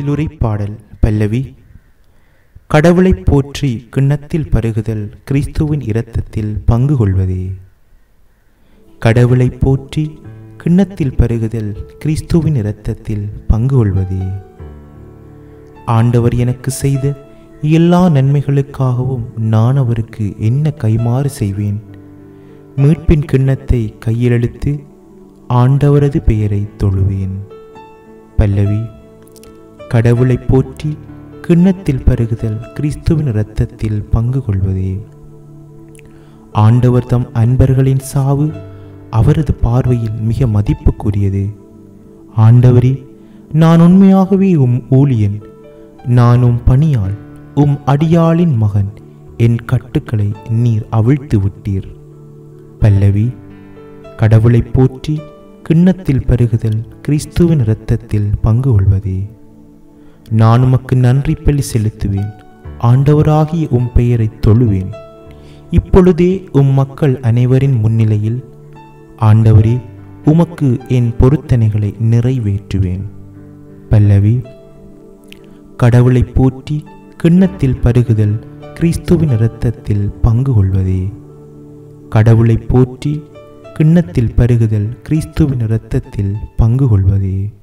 பதிலுரை பாடல் பல்லவி கடவுளைப் போற்றி கிண்ணத்தில் பருகுதல் கிறிஸ்துவின் இரத்தத்தில் பங்கு கொள்வதே கடவுளைப் போற்றி கிண்ணத்தில் பருகுதல் கிறிஸ்துவின் இரத்தத்தில் பங்கு கொள்வதே ஆண்டவர் எனக்கு செய்த எல்லா நன்மைகளுக்காகவும் நான் அவருக்கு என்ன கைமாறு செய்வேன் மீட்பின் கிண்ணத்தை கையிலெடுத்து ஆண்டவரது பெயரை தொழுவேன் பல்லவி கடவுளை போற்றி கிண்ணத்தில் பருகுதல் கிறிஸ்துவின் இரத்தத்தில் பங்கு கொள்வதே ஆண்டவர் தம் அன்பர்களின் சாவு அவரது பார்வையில் மிக மதிப்புக்குரியது ஆண்டவரே நான் உண்மையாகவே உம் ஊழியன் நான் உம் பணியாள் உம் அடியாளின் மகன் என் கட்டுக்களை நீர் அவிழ்த்து விட்டீர் பல்லவி கடவுளை போற்றி கிண்ணத்தில் பருகுதல் கிறிஸ்துவின் இரத்தத்தில் பங்கு கொள்வதே நான் உமக்கு நன்றி பலி செலுத்துவேன் ஆண்டவராகிய உம் பெயரை தொழுவேன் இப்பொழுதே உம் மக்கள் அனைவரின் முன்னிலையில் ஆண்டவரே உமக்கு என் பொருத்தனைகளை நிறைவேற்றுவேன் பல்லவி கடவுளை போற்றி கிண்ணத்தில் பருகுதல் கிறிஸ்துவின் இரத்தத்தில் பங்கு கொள்வதே கடவுளை போற்றி கிண்ணத்தில் பருகுதல் கிறிஸ்துவின் இரத்தத்தில் பங்கு கொள்வதே